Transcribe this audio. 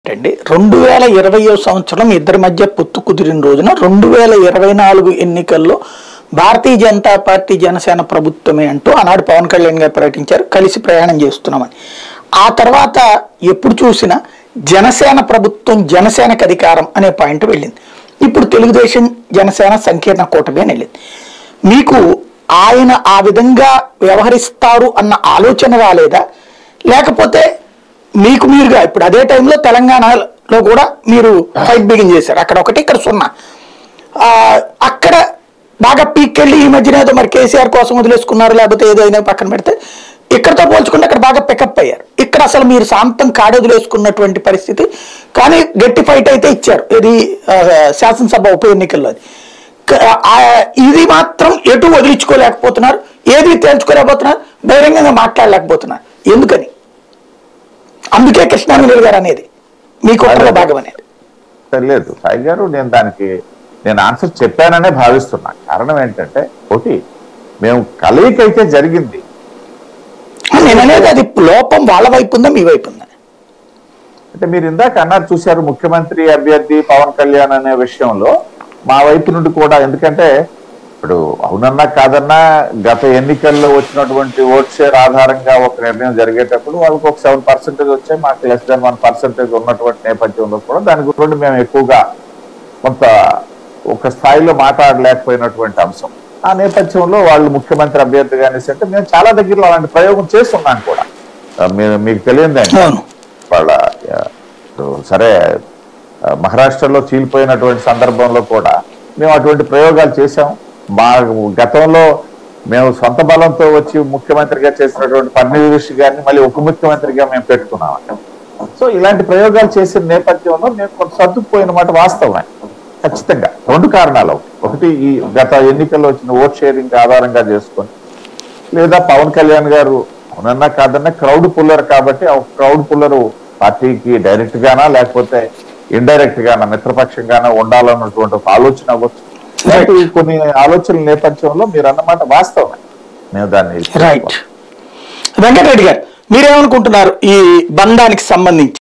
అండి రెండు వేల ఇరవయో సంవత్సరం ఇద్దరి మధ్య పొత్తు కుదిరిన రోజున రెండు వేల ఇరవై నాలుగు ఎన్నికల్లో భారతీయ జనతా పార్టీ జనసేన ప్రభుత్వమే అంటూ ఆనాడు పవన్ కళ్యాణ్ గారు ప్రకటించారు కలిసి ప్రయాణం చేస్తున్నామని ఆ తర్వాత ఎప్పుడు చూసినా జనసేన ప్రభుత్వం జనసేనకు అధికారం అనే పాయింట్ వెళ్ళింది ఇప్పుడు తెలుగుదేశం జనసేన సంకీర్ణ కూటమి అని వెళ్ళింది మీకు ఆయన ఆ విధంగా వ్యవహరిస్తారు అన్న ఆలోచన రాలేదా లేకపోతే మీకు మీరుగా ఇప్పుడు అదే టైంలో తెలంగాణలో కూడా మీరు ఫైట్ బిగిన్ చేశారు అక్కడ ఒకటి ఇక్కడ సున్నా ఆ, అక్కడ బాగా పీక్కెళ్ళి ఈ మధ్యన ఏదో మరి కేసీఆర్ కోసం వదిలేసుకున్నారు లేకపోతే ఏదో అయినా పక్కన పెడితే ఇక్కడతో పోల్చుకుంటే అక్కడ బాగా పికప్ అయ్యారు ఇక్కడ అసలు మీరు శాంతం కాడొదిలేసుకున్నటువంటి పరిస్థితి కానీ గట్టి ఫైట్ అయితే ఇచ్చారు ఇది ఆ, శాసనసభ ఉప ఎన్నికల్లో క- ఆ, ఇది మాత్రం ఎటు వదిలించుకోలేకపోతున్నారు ఏది తేల్చుకోలేకపోతున్నారు బహిరంగంగా మాట్లాడలేకపోతున్నారు ఎందుకని అందుకే కృష్ణాంజలి గారు అనేది మీ కుట్రలో భాగం అనేది తెలియదు సాయి గారు నేను దానికి నేను ఆన్సర్ చెప్పాననే భావిస్తున్నా కారణం ఏంటంటే ఒకటి మేము కలయిక అయితే జరిగింది నేను అనేది అది లోపం వాళ్ళ వైపు ఉందా మీ వైపు ఉందా అంటే మీరు ఇందాక అన్నారు చూశారు ముఖ్యమంత్రి అభ్యర్థి పవన్ కళ్యాణ్ అనే విషయంలో మా వైపు నుండి కూడా ఎందుకంటే ఇప్పుడు అవునన్నా కాదన్నా గత ఎన్నికల్లో వచ్చినటువంటి ఓట్ షేర్ ఆధారంగా ఒక నిర్ణయం జరిగేటప్పుడు వాళ్ళకి ఒక సెవెన్ పర్సెంటేజ్ వచ్చాయి మాకు లెస్ దాన్ వన్ పర్సెంటేజ్ ఉన్నటువంటి నేపథ్యంలో కూడా దాని గురించి మేము ఎక్కువగా కొంత ఒక స్థాయిలో మాట్లాడలేకపోయినటువంటి అంశం ఆ నేపథ్యంలో వాళ్ళు ముఖ్యమంత్రి అభ్యర్థిగా అనేసి అంటే మేము చాలా దగ్గరలో అలాంటి ప్రయోగం చేస్తున్నాం కూడా ఆ, మీ- మీకు తెలియదండి అవును వాళ్ళ ఆ, ఇప్పుడు సరే ఆ, మహారాష్ట్రలో చీలిపోయినటువంటి సందర్భంలో కూడా మేము అటువంటి ప్రయోగాలు చేశాం మా గతంలో మేము సొంత బలంతో వచ్చి ముఖ్యమంత్రిగా చేసినటువంటి పన్నీర్ గారిని మళ్ళీ ఉప ముఖ్యమంత్రిగా మేము పెట్టుకున్నాం సో ఇలాంటి ప్రయోగాలు చేసిన నేపథ్యంలో మేము కొంత సర్దుకుపోయిన మాట వాస్తవమే ఖచ్చితంగా రెండు కారణాలు ఒకటి ఈ గత ఎన్నికల్లో వచ్చిన ఓట్ షేరింగ్ ఆధారంగా చేసుకొని లేదా పవన్ కళ్యాణ్ గారు అవునన్నా కాదన్నా క్రౌడ్ పుల్లర్ కాబట్టి ఆ క్రౌడ్ పుల్లర్ పార్టీకి డైరెక్ట్ గానా లేకపోతే ఇండైరెక్ట్ గానా మిత్రపక్షంగానా ఉండాలన్నటువంటి ఒక ఆలోచన అవ్వచ్చు ఇలాంటి కొన్ని ఆలోచనల నేపథ్యంలో మీరు అన్నమాట వాస్తవమే మేము దాన్ని రైట్ వెంకటరెడ్డి గారు మీరేమనుకుంటున్నారు ఈ బంధానికి సంబంధించి